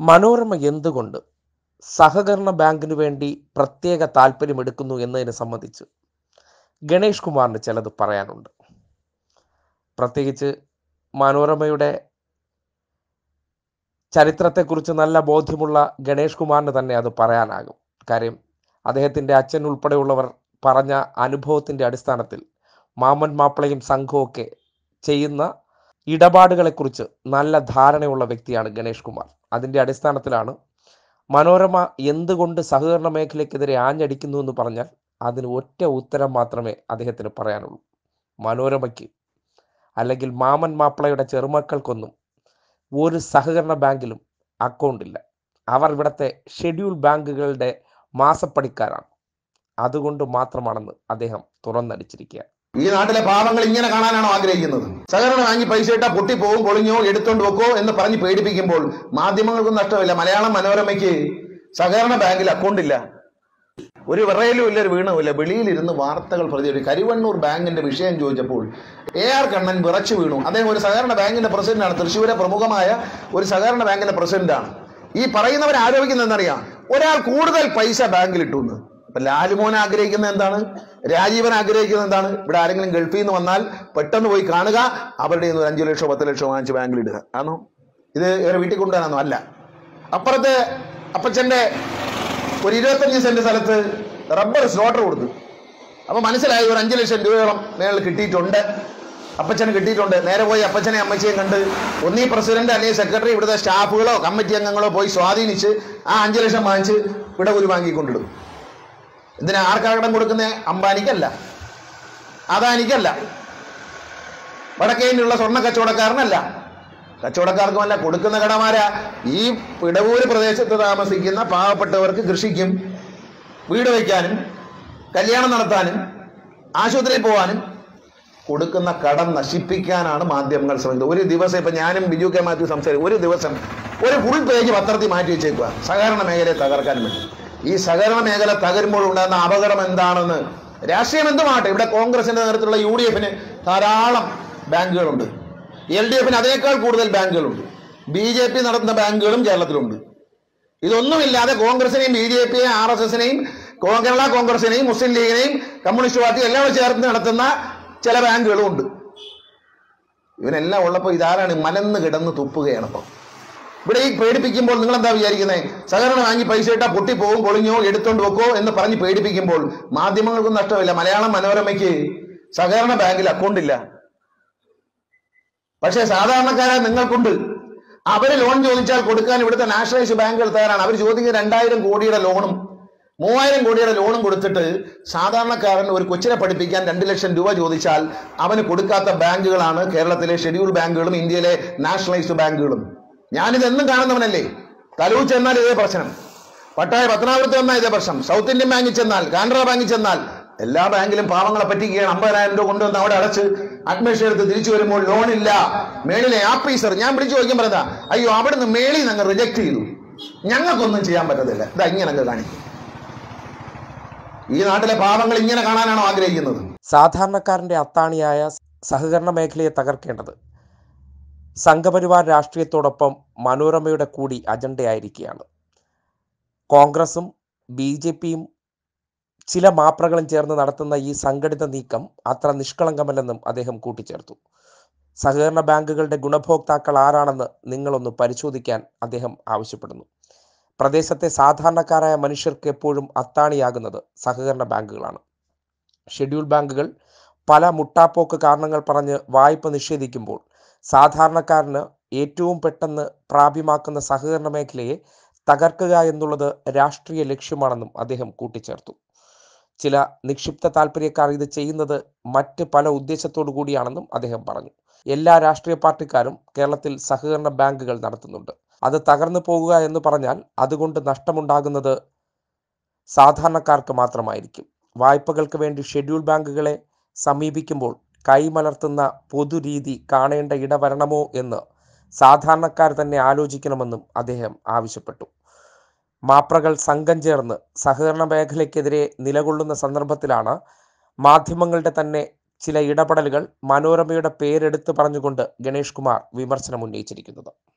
മനോരമ എന്തുകൊണ്ട് സഹകരണ ബാങ്കിനു വേണ്ടി പ്രത്യേക താല്പര്യമെടുക്കുന്നു എന്നതിനെ സംബന്ധിച്ച് ഗണേഷ് കുമാറിന് ചിലത് പറയാനുണ്ട് പ്രത്യേകിച്ച് മനോരമയുടെ ചരിത്രത്തെക്കുറിച്ച് നല്ല ബോധ്യമുള്ള ഗണേഷ് കുമാറിന് തന്നെ അത് പറയാനാകും കാര്യം അദ്ദേഹത്തിൻ്റെ അച്ഛൻ ഉൾപ്പെടെയുള്ളവർ പറഞ്ഞ അനുഭവത്തിൻ്റെ അടിസ്ഥാനത്തിൽ മാമൻ മാപ്പിളയും സംഘവും ഒക്കെ ചെയ്യുന്ന ഇടപാടുകളെക്കുറിച്ച് നല്ല ധാരണയുള്ള വ്യക്തിയാണ് ഗണേഷ് കുമാർ അതിൻ്റെ അടിസ്ഥാനത്തിലാണ് മനോരമ എന്തുകൊണ്ട് സഹകരണ മേഖലയ്ക്കെതിരെ ആഞ്ഞടിക്കുന്നു എന്ന് പറഞ്ഞാൽ അതിന് ഒറ്റ ഉത്തരം മാത്രമേ അദ്ദേഹത്തിന് പറയാനുള്ളൂ മനോരമയ്ക്ക് അല്ലെങ്കിൽ മാമൻ മാപ്പിളയുടെ ചെറുമക്കൾക്കൊന്നും ഒരു സഹകരണ ബാങ്കിലും അക്കൗണ്ടില്ല അവർ ഇവിടുത്തെ ഷെഡ്യൂൾ ബാങ്കുകളുടെ മാസപ്പടിക്കാരാണ് അതുകൊണ്ട് മാത്രമാണെന്ന് അദ്ദേഹം തുറന്നടിച്ചിരിക്കുക ഈ നാട്ടിലെ പാവങ്ങൾ ഇങ്ങനെ കാണാനാണോ ആഗ്രഹിക്കുന്നത് സഹകരണ വാങ്ങി പൈസ ഇട്ടാ പൊട്ടിപ്പോവും പൊളിഞ്ഞോ എടുത്തോണ്ട് വെക്കോ എന്ന് പറഞ്ഞ് പേടിപ്പിക്കുമ്പോൾ മാധ്യമങ്ങൾക്കും നഷ്ടമില്ല മലയാളം മനോരമയ്ക്ക് സഹകരണ ബാങ്കിൽ അക്കൗണ്ട് ഇല്ല ഒരു വിറയലും ഇല്ല ഒരു വീണുമില്ല വെളിയിലിരുന്ന് വാർത്തകൾ പ്രതികരിക്കും കരിവണ്ണൂർ ബാങ്കിന്റെ വിഷയം ചോദിച്ചപ്പോൾ എ ആർ കണ്ണൻ വിറച്ചു വീണു അദ്ദേഹം ഒരു സഹകരണ ബാങ്കിന്റെ പ്രസിഡന്റാണ് തൃശ്ശൂരെ പ്രമുഖമായ ഒരു സഹകരണ ബാങ്കിന്റെ പ്രസിഡന്റാണ് ഈ പറയുന്നവർ ആരോപിക്കുന്നത് എന്നറിയാം ഒരാൾ കൂടുതൽ പൈസ ബാങ്കിൽ ഇട്ടു എന്ന് അപ്പൊ ലാലുമോൻ ആഗ്രഹിക്കുന്നത് എന്താണ് രാജീവൻ ആഗ്രഹിക്കുന്നത് എന്താണ് ഇവിടെ ആരെങ്കിലും ഗൾഫിൽ നിന്ന് വന്നാൽ പെട്ടെന്ന് പോയി കാണുക അവരുടെ കയ്യിൽ നിന്ന് ഒരു അഞ്ചു ലക്ഷമോ പത്ത് ലക്ഷമോ വാങ്ങിച്ച് ബാങ്കിൽ ഇടുക ആണോ ഇത് ഇവരെ വീട്ടിൽ കൊണ്ടുവരാനോ അല്ല അപ്പുറത്തെ അപ്പച്ചന്റെ ഒരു ഇരുപത്തഞ്ച് സെന്റ് സ്ഥലത്ത് റബ്ബർ സ്ലോട്ടർ കൊടുത്തു അപ്പൊ മനസ്സിലായി ഒരു അഞ്ചു ലക്ഷം രൂപയോളം മേളിൽ കിട്ടിയിട്ടുണ്ട് അപ്പച്ചന് കിട്ടിയിട്ടുണ്ട് നേരെ പോയി അപ്പച്ചനെ അമ്മച്ചിയും കണ്ട് ഒന്നീ പ്രസിഡന്റ് അല്ലെങ്കിൽ സെക്രട്ടറി ഇവിടുത്തെ സ്റ്റാഫുകളോ കമ്മിറ്റി അംഗങ്ങളോ പോയി സ്വാധീനിച്ച് ആ അഞ്ചു ലക്ഷം വാങ്ങിച്ച് ഇവിടെ ഒരു വാങ്ങിക്കൊണ്ടിടും എന്തിനാ ആർക്കാ കടം കൊടുക്കുന്നേ അംബാനിക്കല്ല അദാനിക്കല്ല വടക്കേനുള്ള സ്വർണ്ണ കച്ചവടക്കാരനല്ല കച്ചവടക്കാർക്കുമല്ല കൊടുക്കുന്ന കടമാരാ ഈ പിടവൂര് പ്രദേശത്ത് താമസിക്കുന്ന പാവപ്പെട്ടവർക്ക് കൃഷിക്കും വീട് വയ്ക്കാനും കല്യാണം നടത്താനും ആശുപത്രിയിൽ പോകാനും കൊടുക്കുന്ന കടം നശിപ്പിക്കാനാണ് മാധ്യമങ്ങൾ ശ്രമിക്കുന്നത് ഒരു ദിവസം ഇപ്പൊ ഞാനും ബിജു കെ മാത്യു സംസാരിക്കും ഒരു ദിവസം ഒരു ഫുൾ പേജ് പത്രത്തിൽ മാറ്റി വെച്ചേക്കുക സഹകരണ മേഖലയെ തകർക്കാൻ വേണ്ടി ഈ സഹകരണ മേഖല തകരുമ്പോൾ ഉണ്ടാകുന്ന അപകടം എന്താണെന്ന് രാഷ്ട്രീയം എന്തുമാട്ടെ ഇവിടെ കോൺഗ്രസിന്റെ നേതൃത്വത്തിലുള്ള യു ഡി എഫിന് ധാരാളം ബാങ്കുകളുണ്ട് എൽ ഡി എഫിന് അതിനേക്കാൾ കൂടുതൽ ബാങ്കുകളുണ്ട് ബി ജെ പി നടത്തുന്ന ബാങ്കുകളും കേരളത്തിലുണ്ട് ഇതൊന്നുമില്ലാതെ കോൺഗ്രസിനെയും ബി ജെ പിയെയും ആർ എസ് എസിനെയും കേരള കോൺഗ്രസിനെയും മുസ്ലിം ലീഗിനെയും കമ്മ്യൂണിസ്റ്റ് പാർട്ടി എല്ലാം ചേർത്ത് നടത്തുന്ന ചില ബാങ്കുകളും ഉണ്ട് ഇവനെല്ലാം ഉള്ളപ്പോൾ ഇതാരാണ് മലന്ന് കിടന്ന് തുപ്പുകയാണ് അപ്പം ഇവിടെ ഈ പേടിപ്പിക്കുമ്പോൾ നിങ്ങൾ എന്താ വിചാരിക്കുന്നത് സഹകരണം വാങ്ങി പൈസ ഇട്ടാ പൊട്ടിപ്പോവും പൊളിഞ്ഞോ എടുത്തോണ്ട് വെക്കോ എന്ന് പറഞ്ഞ് പേടിപ്പിക്കുമ്പോൾ മാധ്യമങ്ങൾക്കും നഷ്ടമില്ല മലയാളം മനോരമയ്ക്ക് സഹകരണ ബാങ്കിൽ അക്കൗണ്ട് ഇല്ല പക്ഷേ സാധാരണക്കാരായ നിങ്ങൾക്കുണ്ട് അവര് ലോൺ ചോദിച്ചാൽ കൊടുക്കാൻ ഇവിടുത്തെ നാഷണലൈസ് ബാങ്കുകൾ തയ്യാറാണ് അവർ ചോദിക്കുന്ന രണ്ടായിരം കോടിയുടെ ലോണും മൂവായിരം കോടിയുടെ ലോണും കൊടുത്തിട്ട് സാധാരണക്കാരൻ ഒരു കൊച്ചിനെ പഠിപ്പിക്കാൻ രണ്ട് ലക്ഷം രൂപ ചോദിച്ചാൽ അവന് കൊടുക്കാത്ത ബാങ്കുകളാണ് കേരളത്തിലെ ഷെഡ്യൂൾ ബാങ്കുകളും ഇന്ത്യയിലെ നാഷണലൈസ്ഡ് ബാങ്കുകളും ഞാനിത് എന്നും കാണുന്നവനല്ലേ തലൂർ ചെന്നാൽ ഇതേ പ്രശ്നം പട്ടായ പത്തനാപുരത്ത് വന്നാൽ ഇതേ പ്രശ്നം സൗത്ത് ഇന്ത്യൻ ബാങ്കിൽ ചെന്നാൽ കാനറ ബാങ്കിൽ ചെന്നാൽ എല്ലാ ബാങ്കിലും പാവങ്ങളെ പറ്റിക്കുകയാണ് അമ്പതിനായിരം രൂപ കൊണ്ടുവന്ന് അവിടെ അടച്ച് അഡ്മിഷൻ എടുത്ത് തിരിച്ചു വരുമ്പോൾ ലോൺ ഇല്ല മേളിലെ ആഫീസർ ഞാൻ വിളിച്ചു ചോദിക്കാൻ പറഞ്ഞാ അയ്യോ അവിടുന്ന് മേളിൽ നിന്ന് അങ്ങ് റിജക്ട് ചെയ്തു ഞങ്ങൾക്കൊന്നും ചെയ്യാൻ പറ്റത്തില്ല ഇതാ ഇങ്ങനെ അങ്ങ് കാണിക്കും ഈ നാട്ടിലെ പാവങ്ങൾ ഇങ്ങനെ കാണാനാണോ ആഗ്രഹിക്കുന്നത് സാധാരണക്കാരന്റെ അത്താണിയായ സഹകരണ മേഖലയെ തകർക്കേണ്ടത് സംഘപരിവാർ രാഷ്ട്രീയത്തോടൊപ്പം മനോരമയുടെ കൂടി അജണ്ടയായിരിക്കുകയാണ് കോൺഗ്രസും ബി ജെ പിയും ചില മാപ്രകളും ചേർന്ന് നടത്തുന്ന ഈ സംഘടിത നീക്കം അത്ര നിഷ്കളങ്കമല്ലെന്നും അദ്ദേഹം കൂട്ടിച്ചേർത്തു സഹകരണ ബാങ്കുകളുടെ ഗുണഭോക്താക്കൾ ആരാണെന്ന് നിങ്ങളൊന്ന് പരിശോധിക്കാൻ അദ്ദേഹം ആവശ്യപ്പെടുന്നു പ്രദേശത്തെ സാധാരണക്കാരായ മനുഷ്യർക്ക് എപ്പോഴും അത്താണിയാകുന്നത് സഹകരണ ബാങ്കുകളാണ് ഷെഡ്യൂൾ ബാങ്കുകൾ പല മുട്ടാപ്പോക്ക് കാരണങ്ങൾ പറഞ്ഞ് വായ്പ നിഷേധിക്കുമ്പോൾ സാധാരണക്കാരന് ഏറ്റവും പെട്ടെന്ന് പ്രാപ്യമാക്കുന്ന സഹകരണ മേഖലയെ തകർക്കുക എന്നുള്ളത് രാഷ്ട്രീയ ലക്ഷ്യമാണെന്നും അദ്ദേഹം കൂട്ടിച്ചേർത്തു ചില നിക്ഷിപ്ത താല്പര്യക്കാർ ഇത് ചെയ്യുന്നത് മറ്റ് പല ഉദ്ദേശത്തോടു കൂടിയാണെന്നും അദ്ദേഹം പറഞ്ഞു എല്ലാ രാഷ്ട്രീയ പാർട്ടിക്കാരും കേരളത്തിൽ സഹകരണ ബാങ്കുകൾ നടത്തുന്നുണ്ട് അത് തകർന്നു പോകുക എന്ന് പറഞ്ഞാൽ അതുകൊണ്ട് നഷ്ടമുണ്ടാകുന്നത് സാധാരണക്കാർക്ക് മാത്രമായിരിക്കും വായ്പകൾക്ക് വേണ്ടി ഷെഡ്യൂൾ ബാങ്കുകളെ സമീപിക്കുമ്പോൾ കൈമലർത്തുന്ന പൊതുരീതി കാണേണ്ട ഇടവരണമോ എന്ന് സാധാരണക്കാർ തന്നെ ആലോചിക്കണമെന്നും അദ്ദേഹം ആവശ്യപ്പെട്ടു മാപ്രകൾ സംഘം ചേർന്ന് സഹകരണ മേഖലയ്ക്കെതിരെ നിലകൊള്ളുന്ന സന്ദർഭത്തിലാണ് മാധ്യമങ്ങളുടെ തന്നെ ചില ഇടപെടലുകൾ മനോരമയുടെ പേരെടുത്ത് പറഞ്ഞുകൊണ്ട് ഗണേഷ് കുമാർ വിമർശനം ഉന്നയിച്ചിരിക്കുന്നത്